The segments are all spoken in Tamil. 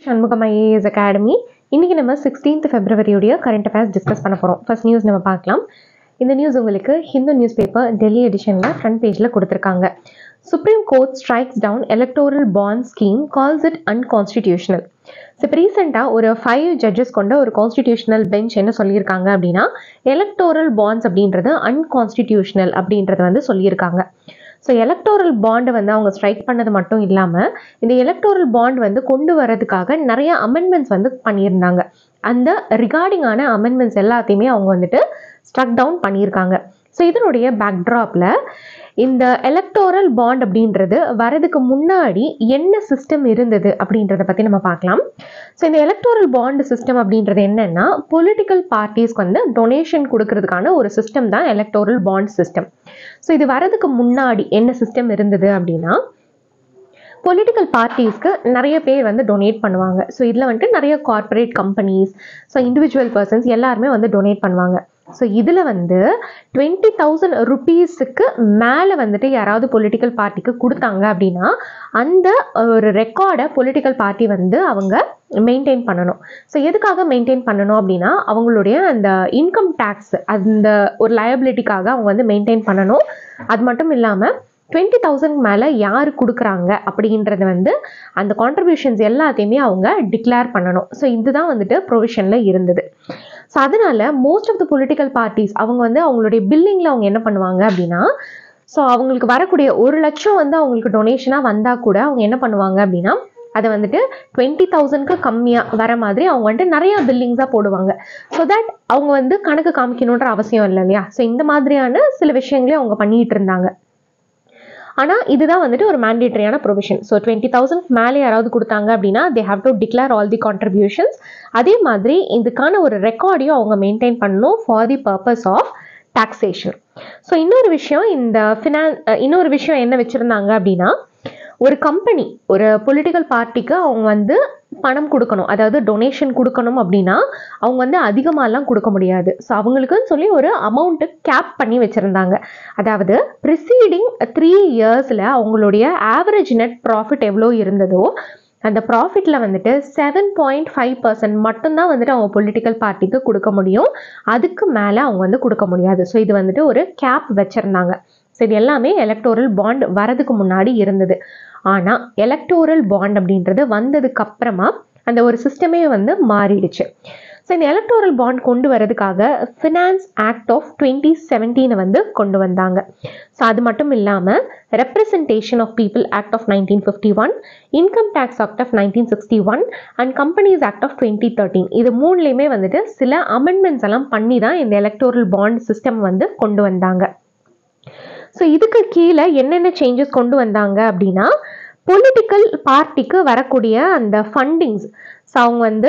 சண்முகம் ஐஏஎஸ் அகாடமி இன்றைக்கி நம்ம சிக்ஸ்டீன்த் ஃபெப்ரவரியுடைய கரண்ட் அஃபேர்ஸ் டிஸ்கஸ் பண்ண போகிறோம் ஃபர்ஸ்ட் நியூஸ் நம்ம பார்க்கலாம் இந்த நியூஸ் உங்களுக்கு ஹிந்து நியூஸ் பேப்பர் டெல்லி எடிஷனில் ஃப்ரண்ட் பேஜில் கொடுத்துருக்காங்க Supreme Court strikes down electoral bond scheme calls it unconstitutional so இப்போ ரீசெண்டாக ஒரு ஃபைவ் ஜட்ஜஸ் கொண்ட ஒரு கான்ஸ்டிடியூஷனல் பெஞ்ச் என்ன சொல்லியிருக்காங்க அப்படின்னா எலக்டோரல் பாண்ட்ஸ் அப்படின்றது அன்கான்ஸ்டிடியூஷனல் அப்படின்றது வந்து சொல்லியிருக்காங்க ஸோ எலக்டோரல் பாண்டை வந்து அவங்க ஸ்ட்ரைக் பண்ணது மட்டும் இல்லாமல் இந்த எலக்டோரல் பாண்ட் வந்து கொண்டு வரதுக்காக நிறைய அமெண்ட்மெண்ட்ஸ் வந்து பண்ணியிருந்தாங்க அந்த ரிகார்டிங்கான அமெண்ட்மெண்ட்ஸ் எல்லாத்தையுமே அவங்க வந்துட்டு ஸ்ட்ரக் டவுன் பண்ணியிருக்காங்க ஸோ இதனுடைய பேக்ட்ராப்பில் இந்த எலக்டோரல் பாண்ட் அப்படின்றது வரதுக்கு முன்னாடி என்ன சிஸ்டம் இருந்தது அப்படின்றத பற்றி நம்ம பார்க்கலாம் ஸோ இந்த எலக்டோரல் பாண்ட் சிஸ்டம் அப்படின்றது என்னன்னா பொலிட்டிக்கல் பார்ட்டிஸ்க்கு வந்து டொனேஷன் கொடுக்கறதுக்கான ஒரு சிஸ்டம் தான் எலக்டோரல் பாண்ட் சிஸ்டம் ஸோ இது வரதுக்கு முன்னாடி என்ன சிஸ்டம் இருந்தது அப்படின்னா பொலிட்டிக்கல் பார்ட்டிஸ்க்கு நிறைய பேர் வந்து டொனேட் பண்ணுவாங்க ஸோ இதில் வந்துட்டு நிறைய corporate companies so individual persons எல்லாருமே வந்து டொனேட் பண்ணுவாங்க ஸோ இதில் வந்து டுவெண்ட்டி தௌசண்ட் ருபீஸுக்கு மேலே வந்துட்டு யாராவது பொலிட்டிக்கல் பார்ட்டிக்கு கொடுத்தாங்க அப்படின்னா அந்த ஒரு ரெக்கார்டை பொலிட்டிக்கல் பார்ட்டி வந்து அவங்க மெயின்டைன் பண்ணணும் ஸோ எதுக்காக மெயின்டைன் பண்ணணும் அப்படின்னா அவங்களுடைய அந்த இன்கம் டேக்ஸ் அந்த ஒரு லயபிலிட்டிக்காக அவங்க வந்து மெயின்டைன் பண்ணணும் அது மட்டும் இல்லாமல் டுவெண்ட்டி தௌசண்ட் மேலே யார் கொடுக்குறாங்க அப்படின்றது வந்து அந்த கான்ட்ரிபியூஷன்ஸ் எல்லாத்தையுமே அவங்க டிக்ளேர் பண்ணணும் ஸோ இதுதான் வந்துட்டு ப்ரொவிஷனில் இருந்தது ஸோ அதனால் most of the political parties அவங்க வந்து அவங்களுடைய பில்லிங்கில் அவங்க என்ன பண்ணுவாங்க அப்படின்னா ஸோ அவங்களுக்கு வரக்கூடிய ஒரு லட்சம் வந்து அவங்களுக்கு டொனேஷனாக வந்தால் கூட அவங்க என்ன பண்ணுவாங்க அப்படின்னா அதை வந்துட்டு டுவெண்ட்டி தௌசண்ட்க்கு கம்மியாக வர மாதிரி அவங்க வந்துட்டு நிறையா பில்லிங்ஸாக போடுவாங்க ஸோ தட் அவங்க வந்து கணக்கு காமிக்கணுன்ற அவசியம் இல்லை இல்லையா ஸோ இந்த மாதிரியான சில விஷயங்களையும் அவங்க பண்ணிகிட்டு இருந்தாங்க ஆனால் இதுதான் வந்துட்டு ஒரு மேண்டேட்டரியான ப்ரொவிஷன் ஸோ டுவெண்ட்டி தௌசண்ட் மேலே யாராவது கொடுத்தாங்க அப்படின்னா they have to declare all the contributions அதே மாதிரி இதுக்கான ஒரு ரெக்கார்டையும் அவங்க மெயின்டைன் பண்ணணும் for the purpose of taxation so இன்னொரு விஷயம் இந்த ஃபினான் இன்னொரு விஷயம் என்ன வச்சுருந்தாங்க அப்படின்னா ஒரு கம்பெனி ஒரு பொலிட்டிக்கல் பார்ட்டிக்கு அவங்க வந்து பணம் கொடுக்கணும் அதாவது டொனேஷன் கொடுக்கணும் அப்படின்னா அவங்க வந்து அதிகமாகலாம் கொடுக்க முடியாது ஸோ அவங்களுக்குன்னு சொல்லி ஒரு அமௌண்ட்டு கேப் பண்ணி வச்சுருந்தாங்க அதாவது ப்ரிசீடிங் த்ரீ இயர்ஸில் அவங்களுடைய ஆவரேஜ் நெட் ப்ராஃபிட் எவ்வளோ இருந்ததோ அந்த ப்ராஃபிட்டில் வந்துட்டு செவன் பாயிண்ட் ஃபைவ் பர்சன்ட் மட்டும்தான் வந்துட்டு அவங்க பொலிட்டிக்கல் பார்ட்டிக்கு கொடுக்க முடியும் அதுக்கு மேலே அவங்க வந்து கொடுக்க முடியாது ஸோ இது வந்துட்டு ஒரு கேப் வச்சுருந்தாங்க ஸோ இது எல்லாமே எலக்டோரல் பாண்ட் வரதுக்கு முன்னாடி இருந்தது ஆனால் எலக்டோரல் பாண்ட் அப்படின்றது வந்ததுக்கு அப்புறமா அந்த ஒரு சிஸ்டமே வந்து மாறிடுச்சு ஸோ இந்த எலக்டோரல் பாண்ட் கொண்டு வரதுக்காக ஃபினான்ஸ் ஆக்ட் ஆஃப் டுவெண்ட்டி செவன்டீனை வந்து கொண்டு வந்தாங்க ஸோ அது மட்டும் இல்லாமல் representation of people act of nineteen fifty one income tax act of nineteen sixty one and companies act of twenty thirteen இது மூணுலேயுமே வந்துட்டு சில அமெண்ட்மெண்ட்ஸ் எல்லாம் பண்ணி தான் இந்த எலக்டோரல் பாண்ட் சிஸ்டம் வந்து கொண்டு வந்தாங்க ஸோ இதுக்கு கீழே என்னென்ன சேஞ்சஸ் கொண்டு வந்தாங்க அப்படின்னா பொலிட்டிக்கல் பார்ட்டிக்கு வரக்கூடிய அந்த ஃபண்டிங்ஸ் ஸோ அவங்க வந்து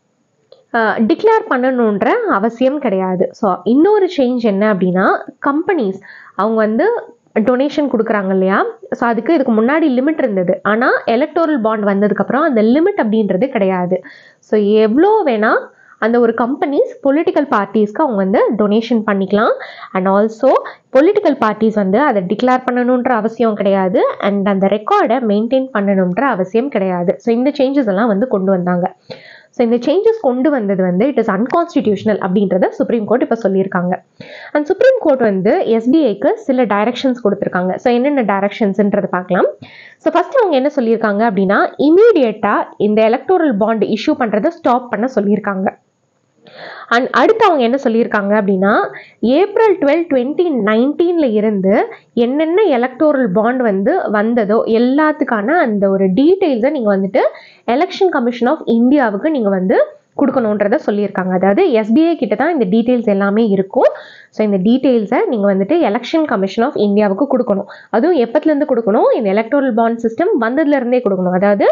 டிக்ளேர் பண்ணணுன்ற அவசியம் கிடையாது ஸோ இன்னொரு சேஞ்ச் என்ன அப்படின்னா கம்பெனிஸ் அவங்க வந்து டொனேஷன் கொடுக்குறாங்க இல்லையா ஸோ அதுக்கு இதுக்கு முன்னாடி லிமிட் இருந்தது ஆனால் எலக்டோரல் பாண்ட் வந்ததுக்கப்புறம் அந்த லிமிட் அப்படின்றது கிடையாது ஸோ எவ்வளோ வேணால் அந்த ஒரு கம்பெனிஸ் பொலிட்டிக்கல் பார்ட்டிஸ்க்கு அவங்க வந்து டொனேஷன் பண்ணிக்கலாம் அண்ட் ஆல்சோ பொலிட்டிக்கல் பார்ட்டிஸ் வந்து அதை டிக்ளேர் பண்ணணுன்ற அவசியம் கிடையாது அண்ட் அந்த ரெக்கார்டை மெயின்டைன் பண்ணணுன்ற அவசியம் கிடையாது ஸோ இந்த சேஞ்சஸ் எல்லாம் வந்து கொண்டு வந்தாங்க ஸோ இந்த சேஞ்சஸ் கொண்டு வந்தது வந்து இட் இஸ் அன்கான்ஸ்டிடியூஷனல் அப்படின்றத சுப்ரீம் கோர்ட் இப்போ சொல்லியிருக்காங்க அண்ட் சுப்ரீம் கோர்ட் வந்து எஸ்பிஐக்கு சில டைரக்ஷன்ஸ் கொடுத்துருக்காங்க ஸோ என்னென்ன டைரக்ஷன்ஸ்ன்றதை பார்க்கலாம் ஸோ ஃபஸ்ட் அவங்க என்ன சொல்லியிருக்காங்க அப்படின்னா இமீடியட்டாக இந்த எலக்டோரல் பாண்ட் இஷ்யூ பண்ணுறதை ஸ்டாப் பண்ண சொல்லியிருக்காங்க அண்ட் அடுத்து அவங்க என்ன சொல்லியிருக்காங்க அப்படின்னா ஏப்ரல் டுவெல் டுவெண்ட்டி நைன்டீனில் இருந்து என்னென்ன எலக்டோரல் பாண்ட் வந்து வந்ததோ எல்லாத்துக்கான அந்த ஒரு டீட்டெயில்ஸை நீங்கள் வந்துட்டு எலெக்ஷன் கமிஷன் ஆஃப் இந்தியாவுக்கு நீங்கள் வந்து கொடுக்கணுன்றத சொல்லியிருக்காங்க அதாவது எஸ்பிஐ கிட்ட தான் இந்த டீட்டெயில்ஸ் எல்லாமே இருக்கும் ஸோ இந்த டீட்டெயில்ஸை நீங்கள் வந்துட்டு எலெக்ஷன் கமிஷன் ஆஃப் இந்தியாவுக்கு கொடுக்கணும் அதுவும் எப்பத்துலேருந்து கொடுக்கணும் இந்த எலக்டோரல் பாண்ட் சிஸ்டம் வந்ததுலேருந்தே கொடுக்கணும் அதாவது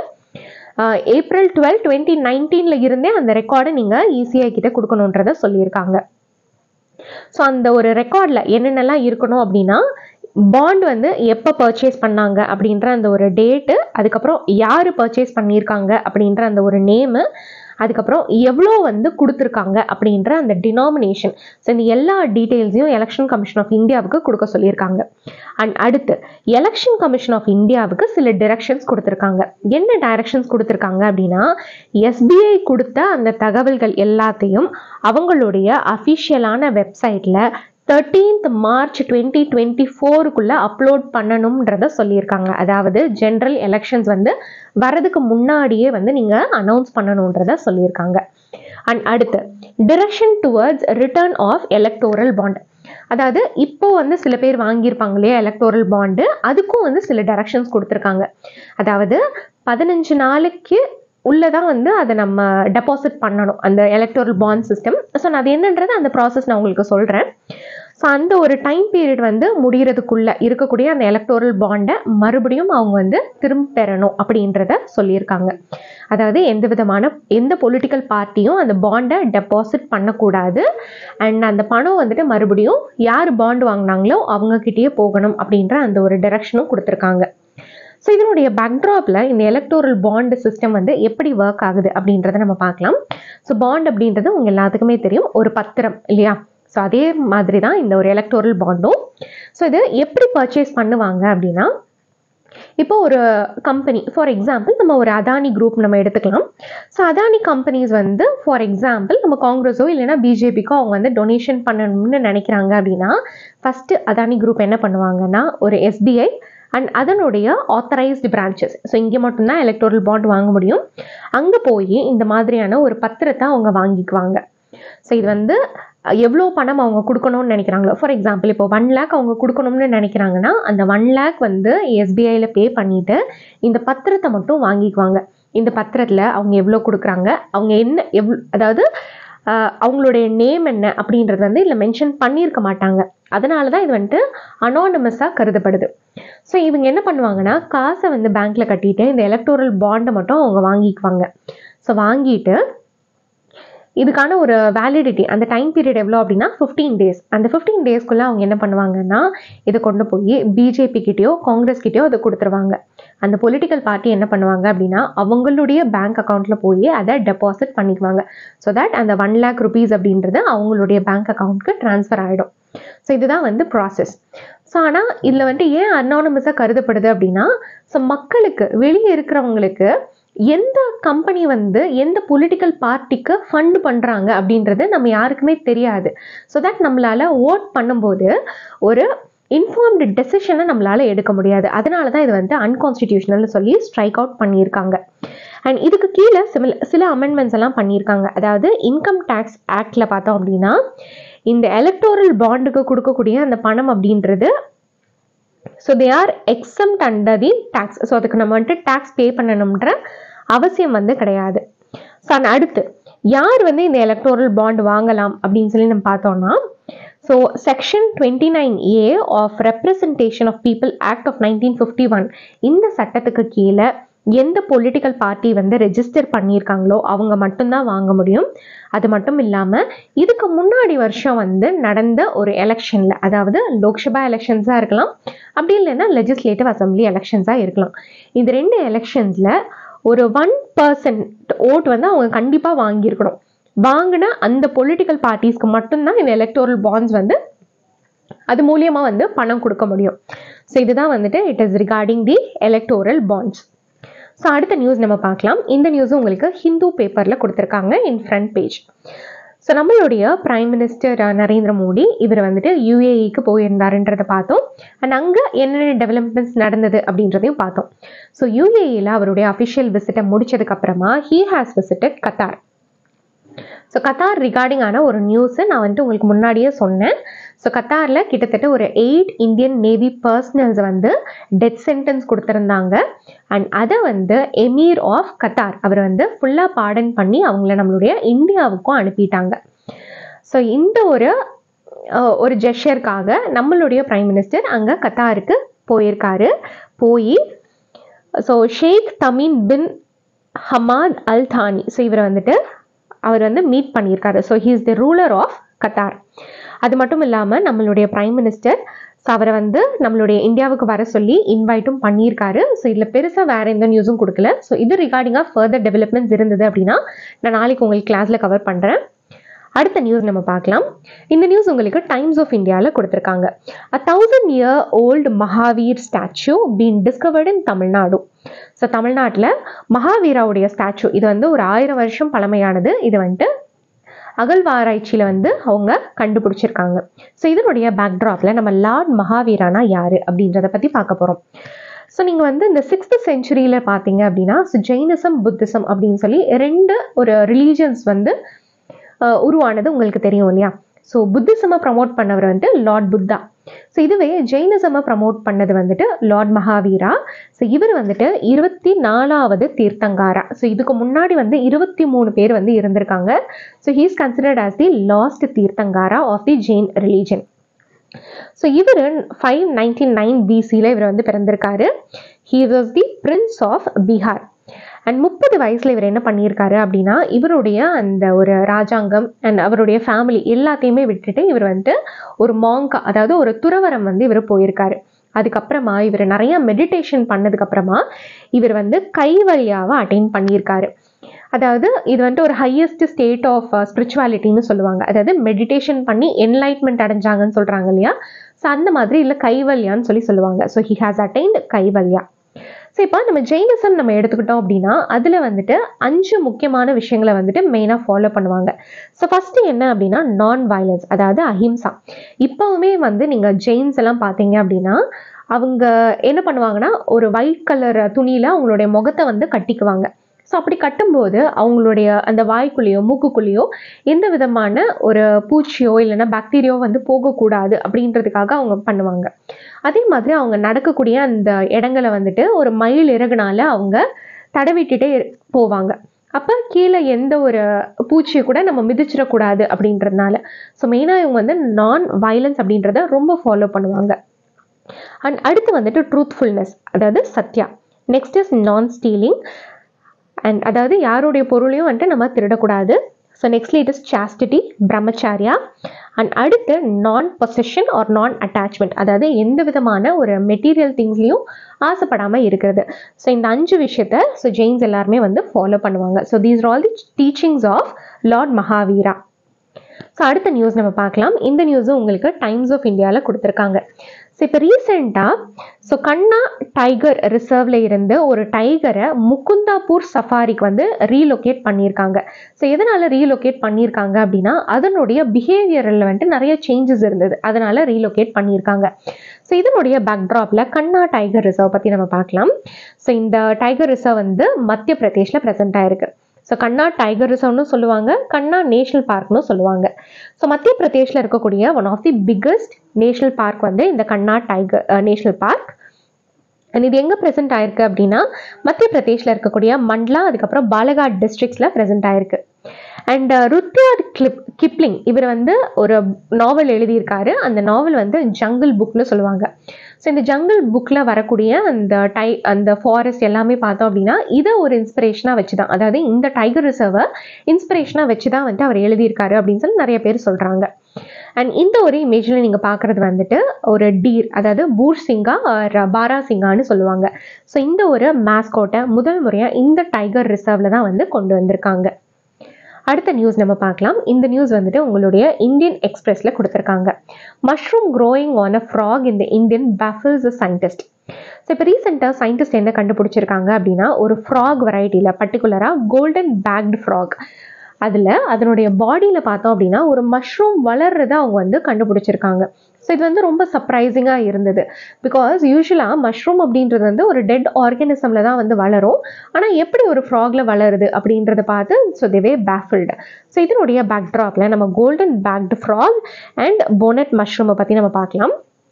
ஏப்ரல் டுவெல் டுவெண்ட்டி நைன்டீனில் இருந்தே அந்த ரெக்கார்டை நீங்கள் ஈஸியாக கிட்ட கொடுக்கணுன்றத சொல்லியிருக்காங்க ஸோ அந்த ஒரு ரெக்கார்டில் என்னென்னலாம் இருக்கணும் அப்படின்னா பாண்ட் வந்து எப்போ பர்ச்சேஸ் பண்ணாங்க அப்படின்ற அந்த ஒரு டேட்டு அதுக்கப்புறம் யார் பர்ச்சேஸ் பண்ணியிருக்காங்க அப்படின்ற அந்த ஒரு நேமு அதுக்கப்புறம் எவ்வளோ வந்து கொடுத்துருக்காங்க அப்படின்ற அந்த டினாமினேஷன் ஸோ இந்த எல்லா டீட்டெயில்ஸையும் எலெக்ஷன் கமிஷன் ஆஃப் இந்தியாவுக்கு கொடுக்க சொல்லியிருக்காங்க அண்ட் அடுத்து எலெக்ஷன் கமிஷன் ஆஃப் இந்தியாவுக்கு சில டிரெக்ஷன்ஸ் கொடுத்துருக்காங்க என்ன டைரக்ஷன்ஸ் கொடுத்துருக்காங்க அப்படின்னா எஸ்பிஐ கொடுத்த அந்த தகவல்கள் எல்லாத்தையும் அவங்களுடைய அஃபிஷியலான வெப்சைட்டில் தேர்ட்டீன்த் மார்ச் டுவெண்ட்டி டுவெண்ட்டி ஃபோருக்குள்ளே அப்லோட் பண்ணணுன்றத சொல்லியிருக்காங்க அதாவது ஜென்ரல் எலெக்ஷன்ஸ் வந்து வரதுக்கு முன்னாடியே வந்து நீங்கள் அனௌன்ஸ் பண்ணணுன்றத சொல்லியிருக்காங்க அண்ட் அடுத்து direction towards return of electoral bond அதாவது இப்போ வந்து சில பேர் வாங்கியிருப்பாங்க இல்லையா எலக்டோரல் பாண்டு அதுக்கும் வந்து சில டைரக்ஷன்ஸ் கொடுத்துருக்காங்க அதாவது பதினஞ்சு நாளைக்கு உள்ளதான் வந்து அதை நம்ம டெபாசிட் பண்ணணும் அந்த எலக்டோரல் பாண்ட் சிஸ்டம் ஸோ நான் அது என்னன்றது அந்த ப்ராசஸ் நான் உங்களுக்கு சொல்கிறேன் ஸோ அந்த ஒரு டைம் பீரியட் வந்து முடிகிறதுக்குள்ளே இருக்கக்கூடிய அந்த எலக்டோரல் பாண்டை மறுபடியும் அவங்க வந்து திரும்ப பெறணும் அப்படின்றத சொல்லியிருக்காங்க அதாவது எந்த விதமான எந்த பொலிட்டிக்கல் பார்ட்டியும் அந்த பாண்டை டெபாசிட் பண்ணக்கூடாது அண்ட் அந்த பணம் வந்துட்டு மறுபடியும் யார் பாண்டு வாங்கினாங்களோ அவங்கக்கிட்டேயே போகணும் அப்படின்ற அந்த ஒரு டைரக்ஷனும் கொடுத்துருக்காங்க ஸோ இதனுடைய பேக்ட்ராப்பில் இந்த எலக்டோரல் பாண்டு சிஸ்டம் வந்து எப்படி ஒர்க் ஆகுது அப்படின்றத நம்ம பார்க்கலாம் ஸோ பாண்ட் அப்படின்றது உங்கள் எல்லாத்துக்குமே தெரியும் ஒரு பத்திரம் இல்லையா ஸோ அதே மாதிரி தான் இந்த ஒரு எலக்டோரல் பாண்டும் ஸோ இது எப்படி பர்ச்சேஸ் பண்ணுவாங்க அப்படின்னா இப்போ ஒரு கம்பெனி ஃபார் எக்ஸாம்பிள் நம்ம ஒரு அதானி குரூப் நம்ம எடுத்துக்கலாம் ஸோ அதானி கம்பெனிஸ் வந்து ஃபார் எக்ஸாம்பிள் நம்ம காங்கிரஸோ இல்லைனா பிஜேபிக்கோ அவங்க வந்து டொனேஷன் பண்ணணும்னு நினைக்கிறாங்க அப்படின்னா ஃபஸ்ட்டு அதானி குரூப் என்ன பண்ணுவாங்கன்னா ஒரு எஸ்பிஐ அண்ட் அதனுடைய ஆத்தரைஸ்டு பிரான்ச்சஸ் ஸோ இங்கே மட்டும்தான் எலக்டோரல் பாண்ட் வாங்க முடியும் அங்கே போய் இந்த மாதிரியான ஒரு பத்திரத்தை அவங்க வாங்கிக்குவாங்க ஸோ இது வந்து எவ்வளோ பணம் அவங்க கொடுக்கணும்னு நினைக்கிறாங்களோ ஃபார் எக்ஸாம்பிள் இப்போ ஒன் லேக் அவங்க கொடுக்கணும்னு நினைக்கிறாங்கன்னா அந்த ஒன் லேக் வந்து எஸ்பிஐயில் பே பண்ணிவிட்டு இந்த பத்திரத்தை மட்டும் வாங்கிக்குவாங்க இந்த பத்திரத்தில் அவங்க எவ்வளோ கொடுக்குறாங்க அவங்க என்ன எவ் அதாவது அவங்களுடைய நேம் என்ன அப்படின்றது வந்து இதில் மென்ஷன் பண்ணியிருக்க மாட்டாங்க அதனால தான் இது வந்துட்டு அனானமஸாக கருதப்படுது ஸோ இவங்க என்ன பண்ணுவாங்கன்னா காசை வந்து பேங்க்கில் கட்டிட்டு இந்த எலக்டோரல் பாண்டை மட்டும் அவங்க வாங்கிக்குவாங்க ஸோ வாங்கிட்டு இதுக்கான ஒரு வேலிடிட்டி அந்த டைம் பீரியட் எவ்வளோ அப்படின்னா ஃபிஃப்டீன் டேஸ் அந்த ஃபிஃப்டீன் டேஸ்க்குள்ளே அவங்க என்ன பண்ணுவாங்கன்னா இதை கொண்டு போய் பிஜேபி கிட்டேயோ காங்கிரஸ் கிட்டேயோ அதை கொடுத்துருவாங்க அந்த பொலிட்டிக்கல் பார்ட்டி என்ன பண்ணுவாங்க அப்படின்னா அவங்களுடைய பேங்க் அக்கௌண்ட்டில் போய் அதை டெபாசிட் பண்ணிக்குவாங்க ஸோ தட் அந்த ஒன் லேக் ருபீஸ் அப்படின்றது அவங்களுடைய பேங்க் அக்கௌண்ட்க்கு ட்ரான்ஸ்ஃபர் ஆகிடும் ஸோ இதுதான் வந்து ப்ராசஸ் ஸோ ஆனால் இதில் வந்துட்டு ஏன் அன்னானமஸாக கருதப்படுது அப்படின்னா ஸோ மக்களுக்கு வெளியே இருக்கிறவங்களுக்கு எந்த கம்பெனி வந்து எந்த பொலிட்டிக்கல் பார்ட்டிக்கு ஃபண்ட் பண்ணுறாங்க அப்படின்றது நம்ம யாருக்குமே தெரியாது ஸோ தட் நம்மளால் ஓட் பண்ணும்போது ஒரு இன்ஃபார்ம்டு டெசிஷனை நம்மளால் எடுக்க முடியாது அதனால தான் இது வந்து அன்கான்ஸ்டிடியூஷனல்னு சொல்லி ஸ்ட்ரைக் அவுட் பண்ணியிருக்காங்க அண்ட் இதுக்கு கீழே சில சில அமெண்ட்மெண்ட்ஸ் எல்லாம் பண்ணியிருக்காங்க அதாவது இன்கம் டேக்ஸ் ஆக்டில் பார்த்தோம் அப்படின்னா இந்த எலக்டோரல் பாண்டுக்கு கொடுக்கக்கூடிய அந்த பணம் அப்படின்றது so they are exempt under the tax so அதுக்கு நம்ம வந்துட்டு டேக்ஸ் பே பண்ணணுன்ற அவசியம் வந்து கிடையாது ஸோ அடுத்து யார் வந்து இந்த எலக்டோரல் பாண்ட் வாங்கலாம் அப்படின்னு சொல்லி நம்ம பார்த்தோம்னா so section twenty nine A of representation of people act of nineteen fifty one இந்த சட்டத்துக்கு கீழே எந்த பொலிட்டிக்கல் பார்ட்டி வந்து ரெஜிஸ்டர் பண்ணியிருக்காங்களோ அவங்க மட்டும்தான் வாங்க முடியும் அது மட்டும் இல்லாமல் இதுக்கு முன்னாடி வருஷம் வந்து நடந்த ஒரு எலெக்ஷனில் அதாவது லோக்சபா எலெக்ஷன்ஸாக இருக்கலாம் அப்படி இல்லைன்னா லெஜிஸ்லேட்டிவ் அசம்பிளி எலெக்ஷன்ஸாக இருக்கலாம் இந்த ரெண்டு எலெக்ஷன்ஸில் ஒரு ஒன் பர்சன்ட் ஓட் வந்து அவங்க கண்டிப்பாக வாங்கியிருக்கணும் வாங்கின அந்த பொலிட்டிக்கல் பார்ட்டிஸ்க்கு மட்டும்தான் இந்த எலக்டோரல் பாண்ட்ஸ் வந்து அது மூலியமாக வந்து பணம் கொடுக்க முடியும் ஸோ இதுதான் வந்துட்டு it is regarding the electoral bonds so அடுத்த நியூஸ் நம்ம பார்க்கலாம் இந்த நியூஸும் உங்களுக்கு ஹிந்து பேப்பரில் கொடுத்துருக்காங்க இன் ஃப்ரண்ட் பேஜ் ஸோ நம்மளுடைய பிரைம் மினிஸ்டர் நரேந்திர மோடி இவர் வந்துட்டு யூஏஇக்கு போயிருந்தாருன்றதை பார்த்தோம் அண்ட் அங்கே என்னென்ன டெவலப்மெண்ட்ஸ் நடந்தது அப்படின்றதையும் பார்த்தோம் ஸோ யூஏஇயில் அவருடைய அஃபிஷியல் விசிட்டை முடிச்சதுக்கப்புறமா he has visited Qatar so Qatar regarding ஆன ஒரு நியூஸை நான் வந்துட்டு உங்களுக்கு முன்னாடியே சொன்னேன் ஸோ கத்தாரில் கிட்டத்தட்ட ஒரு எயிட் இந்தியன் நேவி பர்சனல்ஸ் வந்து டெத் சென்டென்ஸ் கொடுத்துருந்தாங்க அண்ட் அதை வந்து எமீர் ஆஃப் கத்தார் அவர் வந்து ஃபுல்லாக பாடன் பண்ணி அவங்கள நம்மளுடைய இந்தியாவுக்கும் அனுப்பிட்டாங்க ஸோ இந்த ஒரு ஒரு ஜெஷருக்காக நம்மளுடைய பிரைம் மினிஸ்டர் அங்கே கத்தாருக்கு போயிருக்காரு போய் so Sheikh Tamim bin Hamad Al Thani so இவர் வந்துட்டு அவர் வந்து மீட் பண்ணியிருக்காரு so he is the ruler of Qatar அது மட்டும் இல்லாமல் நம்மளுடைய பிரைம் மினிஸ்டர் ஸோ அவரை வந்து நம்மளுடைய இந்தியாவுக்கு வர சொல்லி இன்வைட்டும் பண்ணியிருக்காரு ஸோ இதில் பெருசாக வேறு எந்த நியூஸும் கொடுக்கல ஸோ இது ரிகார்டிங்காக ஃபர்தர் டெவலப்மெண்ட்ஸ் இருந்தது அப்படின்னா நான் நாளைக்கு உங்களுக்கு கிளாஸில் கவர் பண்ணுறேன் அடுத்த நியூஸ் நம்ம பார்க்கலாம் இந்த நியூஸ் உங்களுக்கு டைம்ஸ் ஆஃப் இந்தியாவில் கொடுத்துருக்காங்க a thousand year old Mahavir statue been discovered in Tamil Nadu so தமிழ்நாட்டில் மகாவீராவுடைய ஸ்டாச்சு இது வந்து ஒரு ஆயிரம் வருஷம் பழமையானது இது வந்துட்டு அகழ்வாராய்ச்சியில் வந்து அவங்க கண்டுபிடிச்சிருக்காங்க ஸோ இதனுடைய பேக்ட்ராப்பில் நம்ம லார்ட் மகாவீரானா யார் அப்படின்றத பற்றி பார்க்க போகிறோம் ஸோ நீங்கள் வந்து இந்த சிக்ஸ்த் செஞ்சுரியில் பார்த்தீங்க அப்படின்னா ஸோ ஜெயினிசம் புத்திசம் அப்படின்னு சொல்லி ரெண்டு ஒரு ரிலீஜன்ஸ் வந்து அஹ், உருவானது உங்களுக்கு தெரியும் இல்லையா ஸோ புத்திசமை ப்ரமோட் பண்ணவர் வந்து லார்ட் புத்தா ஸோ இதுவே ஜெயினிசமை ப்ரமோட் பண்ணது வந்துட்டு லார்ட் மகாவீரா ஸோ இவர் வந்துட்டு இருபத்தி நாலாவது தீர்த்தங்காரா ஸோ இதுக்கு முன்னாடி வந்து இருபத்தி மூணு பேர் வந்து இருந்திருக்காங்க so he's considered as the last tirthankara of the Jain religion so இவர் ஃபைவ் நைன்டி நைன் பிசியில் இவர் வந்து பிறந்திருக்காரு he was the prince of Bihar and முப்பது வயசில் இவர் என்ன பண்ணியிருக்காரு அப்படின்னா இவருடைய அந்த ஒரு ராஜாங்கம் அண்ட் அவருடைய ஃபேமிலி எல்லாத்தையுமே விட்டுட்டு இவர் வந்துட்டு ஒரு மாங்கா அதாவது ஒரு துறவரம் வந்து இவர் போயிருக்காரு அதுக்கப்புறமா இவர் நிறைய மெடிடேஷன் பண்ணதுக்கப்புறமா இவர் வந்து கைவல்யாவை அட்டைன் பண்ணியிருக்காரு அதாவது இது வந்துட்டு ஒரு ஹையஸ்ட் ஸ்டேட் ஆஃப் ஸ்பிரிச்சுவாலிட்டின்னு சொல்லுவாங்க அதாவது மெடிடேஷன் பண்ணி என்லைட்மெண்ட் அடைஞ்சாங்கன்னு சொல்கிறாங்க இல்லையா ஸோ அந்த மாதிரி இல்லை கைவல்யான்னு சொல்லி சொல்லுவாங்க so he has attained kaivalya so இப்போ நம்ம ஜெயினிசம் நம்ம எடுத்துக்கிட்டோம் அப்படின்னா அதில் வந்துட்டு அஞ்சு முக்கியமான விஷயங்களை வந்துட்டு மெயினாக ஃபாலோ பண்ணுவாங்க ஸோ ஃபஸ்ட்டு என்ன அப்படின்னா நான் வயலன்ஸ் அதாவது அஹிம்சா இப்போவுமே வந்து நீங்கள் ஜெயின்ஸ் எல்லாம் பார்த்தீங்க அப்படின்னா அவங்க என்ன பண்ணுவாங்கன்னா ஒரு ஒயிட் கலர் துணியில் அவங்களுடைய முகத்தை வந்து கட்டிக்குவாங்க ஸோ அப்படி கட்டும்போது அவங்களுடைய அந்த வாய்க்குள்ளேயோ மூக்குக்குள்ளேயோ எந்த விதமான ஒரு பூச்சியோ இல்லைன்னா பாக்டீரியாவோ வந்து போகக்கூடாது அப்படின்றதுக்காக அவங்க பண்ணுவாங்க அதே மாதிரி அவங்க நடக்கக்கூடிய அந்த இடங்களை வந்துட்டு ஒரு மயில் இறகுனால அவங்க தடவிட்டுட்டே இரு- போவாங்க அப்போ கீழே எந்த ஒரு பூச்சியை கூட நம்ம மிதிச்சிடக்கூடாது அப்படின்றதுனால ஸோ மெயினாக இவங்க வந்து நான் வயலன்ஸ் அப்படின்றத ரொம்ப ஃபாலோ பண்ணுவாங்க அண்ட் அடுத்து வந்துட்டு ட்ரூத்ஃபுல்னஸ் அதாவது satya next is non stealing and அதாவது யாருடைய பொருளையும் வந்துட்டு நம்ம திருடக்கூடாது so nextly it is chastity brahmacharya and அடுத்து நான் பொசஷன் ஆர் நான் அட்டாச்மெண்ட் அதாவது எந்த விதமான ஒரு மெட்டீரியல் திங்ஸ்லையும் ஆசைப்படாமல் இருக்கிறது ஸோ இந்த அஞ்சு விஷயத்த ஸோ ஜெயின்ஸ் எல்லாருமே வந்து ஃபாலோ பண்ணுவாங்க so these all the teachings of lord Mahavira so அடுத்த நியூஸ் நம்ம பார்க்கலாம் இந்த நியூஸும் உங்களுக்கு டைம்ஸ் ஆஃப் இந்தியாவில் கொடுத்துருக்காங்க ஸோ இப்போ ரீசெண்டாக ஸோ கண்ணா டைகர் ரிசர்வ்ல இருந்து ஒரு டைகரை முகுந்தாப்பூர் சஃபாரிக்கு வந்து ரீலொகேட் பண்ணியிருக்காங்க ஸோ எதனால் ரீலொகேட் பண்ணியிருக்காங்க அப்படின்னா அதனுடைய பிஹேவியரில் வந்துட்டு நிறைய சேஞ்சஸ் இருந்தது அதனால் ரீலொகேட் பண்ணியிருக்காங்க ஸோ இதனுடைய பேக்ட்ராப்பில் கண்ணா டைகர் ரிசர்வ் பற்றி நம்ம பார்க்கலாம் ஸோ இந்த டைகர் ரிசர்வ் வந்து மத்திய பிரதேஷில் ப்ரெசென்ட் ஆயிருக்கு ஸோ கண்ணா டைகர் ரிசர்வ்னு சொல்லுவாங்க கண்ணா நேஷனல் பார்க்னு சொல்லுவாங்க ஸோ மத்திய பிரதேஷில் இருக்கக்கூடிய one of the biggest national park வந்து இந்த Kanha tiger national park and இது எங்கே ப்ரெசென்ட் ஆயிருக்கு அப்படின்னா மத்திய பிரதேஷில் இருக்கக்கூடிய மண்ட்லா அதுக்கப்புறம் பாலகாட் டிஸ்ட்ரிக்ஸில் ப்ரெசென்ட் ஆயிருக்கு அண்ட் ருத்யார்ட் கிளிப் கிப்ளிங் இவர் வந்து ஒரு நாவல் எழுதியிருக்காரு அந்த நாவல் வந்து ஜங்கிள் புக்னு சொல்லுவாங்க ஸோ இந்த ஜங்கிள் புக்கில் வரக்கூடிய அந்த டை அந்த ஃபாரஸ்ட் எல்லாமே பார்த்தோம் அப்படின்னா இதை ஒரு இன்ஸ்பிரேஷனாக வச்சு தான் அதாவது இந்த டைகர் ரிசர்வை இன்ஸ்பிரேஷனாக வச்சு தான் வந்துட்டு அவர் எழுதியிருக்காரு அப்படின்னு சொல்லி நிறைய பேர் சொல்கிறாங்க அண்ட் இந்த ஒரு இமேஜில் நீங்கள் பார்க்குறது வந்துட்டு ஒரு டீர் அதாவது பூர் சிங்கா ஆர் பாரா சிங்கான்னு சொல்லுவாங்க ஸோ இந்த ஒரு மேஸ்கோட்டை முதல் முறையாக இந்த டைகர் ரிசர்வில் தான் வந்து கொண்டு வந்திருக்காங்க அடுத்த நியூஸ் நம்ம பார்க்கலாம் இந்த நியூஸ் வந்துட்டு உங்களுடைய இந்தியன் எக்ஸ்பிரஸில் கொடுத்துருக்காங்க mushroom growing on a frog இந்த Indian baffles a scientist so இப்போ ரீசெண்டாக சயின்டிஸ்ட் என்ன கண்டுபிடிச்சிருக்காங்க அப்படின்னா ஒரு ஃப்ராக் வெரைட்டியில் பர்டிகுலராக கோல்டன் பேக்டு ஃப்ராக் அதில் அதனுடைய பாடியில் பார்த்தோம் அப்படின்னா ஒரு மஷ்ரூம் வளர்றத அவங்க வந்து கண்டுபிடிச்சிருக்காங்க ஸோ இது வந்து ரொம்ப சர்ப்ரைசிங்காக இருந்தது பிகாஸ் யூஸ்வலாக மஷ்ரூம் அப்படின்றது வந்து ஒரு டெட் ஆர்கானிசமில் தான் வந்து வளரும் ஆனால் எப்படி ஒரு ஃப்ராக்ல வளருது அப்படின்றத பார்த்து ஸோ தேவே பேஃபில்டு ஸோ இதனுடைய பேக்ட்ராப்பில் நம்ம golden backed frog and bonnet மஷ்ரூமை பற்றி நம்ம பார்க்கலாம்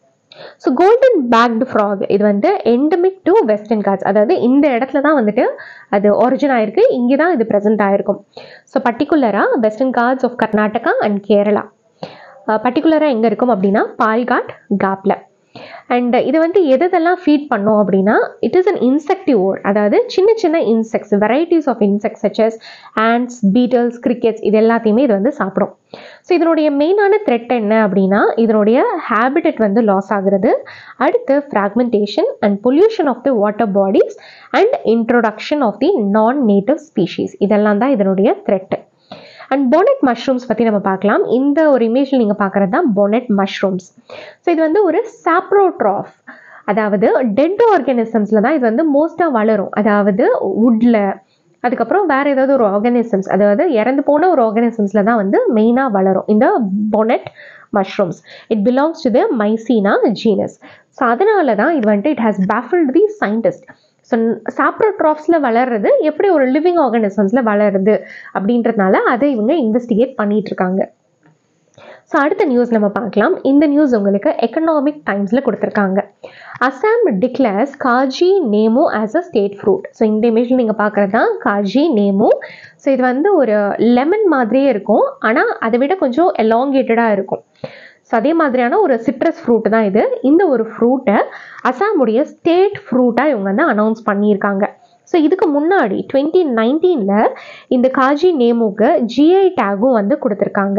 ஸோ கோல்டன் பேக்டு ஃப்ராக் இது வந்து எண்டமிக் டு வெஸ்டர்ன் காட்ஸ் அதாவது இந்த இடத்துல தான் வந்துட்டு அது ஒரிஜின் ஆயிருக்கு இங்கே தான் இது ப்ரெசென்ட் ஆயிருக்கும் ஸோ பர்டிகுலராக western ghats of Karnataka and Kerala பர்டிகுலராக எங்கே இருக்கும் அப்படின்னா பால்காட் காப்பில் அண்ட் இது வந்து எதெல்லாம் ஃபீட் பண்ணோம் அப்படின்னா இட் இஸ் அன் இன்செக்டிவோர் அதாவது சின்ன சின்ன insects varieties of insects such as ants beetles crickets இது எல்லாத்தையுமே இது வந்து சாப்பிடும் ஸோ இதனுடைய மெயினான த்ரெட் என்ன அப்படின்னா இதனுடைய ஹேபிட்டட் வந்து லாஸ் ஆகுறது அடுத்து fragmentation and pollution of the water bodies and introduction of the non native species இதெல்லாம் தான் இதனுடைய த்ரெட்டு அண்ட் பொனட் மஷ்ரூம்ஸ் பற்றி நம்ம பார்க்கலாம் இந்த ஒரு இமேஜில் நீங்கள் பார்க்குறது தான் பொனட் மஷ்ரூம்ஸ் ஸோ இது வந்து ஒரு சாப்ரோட்ராஃப் அதாவது டெட் ஆர்கானிசம்ஸில் தான் இது வந்து மோஸ்ட்டாக வளரும் அதாவது வுட்டில் அதுக்கப்புறம் வேறு ஏதாவது ஒரு ஆர்கானிசம்ஸ் அதாவது இறந்து போன ஒரு ஆர்கானிசம்ஸில் தான் வந்து மெயினாக வளரும் இந்த bonnet mushrooms it belongs to the Mycena genus so அதனால தான் இது வந்துட்டு it has baffled the scientist so சாப்ரோட்ராஃப்ஸில் வளர்றது எப்படி ஒரு லிவிங் ஆர்கானிசம்ஸில் வளருது அப்படின்றதுனால அதை இவங்க இன்வெஸ்டிகேட் பண்ணிட்டு இருக்காங்க ஸோ அடுத்த நியூஸ் நம்ம பார்க்கலாம் இந்த நியூஸ் உங்களுக்கு எக்கனாமிக் டைம்ஸில் கொடுத்துருக்காங்க Assam declares Kaji Nemu as a state fruit so இந்த இமேஜில் நீங்கள் பார்க்குறது தான் காஜி நேமு ஸோ இது வந்து ஒரு லெமன் மாதிரியே இருக்கும் ஆனால் அதை விட கொஞ்சம் எலாங்கேட்டடாக இருக்கும் ஸோ அதே மாதிரியான ஒரு சிட்ரஸ் ஃப்ரூட் தான் இது இந்த ஒரு ஃப்ரூட்டை அசாமுடைய ஸ்டேட் ஃப்ரூட்டாக இவங்க வந்து அனௌன்ஸ் பண்ணியிருக்காங்க ஸோ இதுக்கு முன்னாடி டுவெண்ட்டி நைன்டீனில் இந்த காஜி நேமுக்கு ஜிஐ டேகும் வந்து கொடுத்துருக்காங்க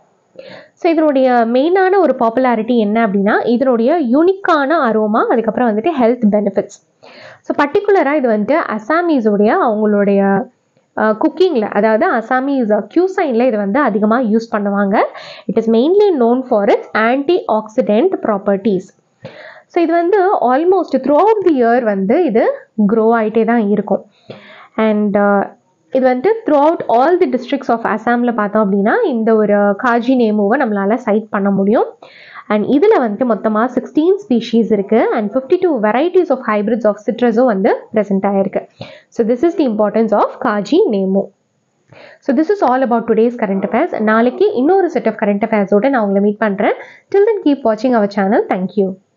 ஸோ இதனுடைய மெயினான ஒரு பாப்புலாரிட்டி என்ன அப்படின்னா இதனுடைய யூனிக்கான அரோமா அதுக்கப்புறம் வந்துட்டு ஹெல்த் பெனிஃபிட்ஸ் ஸோ பர்டிகுலராக இது வந்துட்டு அசாமீஸோடைய அவங்களுடைய குக்கிங்கில் அதாவது அசாமீஸ் கியூசைனில் இது வந்து அதிகமாக யூஸ் பண்ணுவாங்க it is mainly known for its antioxidant properties so இது வந்து almost throughout the year வந்து இது க்ரோ ஆகிட்டே தான் இருக்கும் அண்ட் இது வந்துட்டு throughout all the districts of அசாமில் பார்த்தோம் அப்படின்னா இந்த ஒரு காஜி நேமுவை நம்மளால் சைட் பண்ண முடியும் அண்ட் இதில் வந்துட்டு மொத்தமாக சிக்ஸ்டீன் ஸ்பீஷீஸ் இருக்குது and fifty two varieties of hybrids of சிட்ரஸும் வந்து ப்ரெசென்ட் ஆகிருக்கு so this is the importance of Kaji Nemu so this is all about today's current affairs நாளைக்கு இன்னொரு செட் ஆஃப் கரண்ட் அஃபேர்ஸோடு நான் உங்களை மீட் பண்ணுறேன் டில் தென் கீப் வாட்சிங் அவர் சேனல் தேங்க்யூ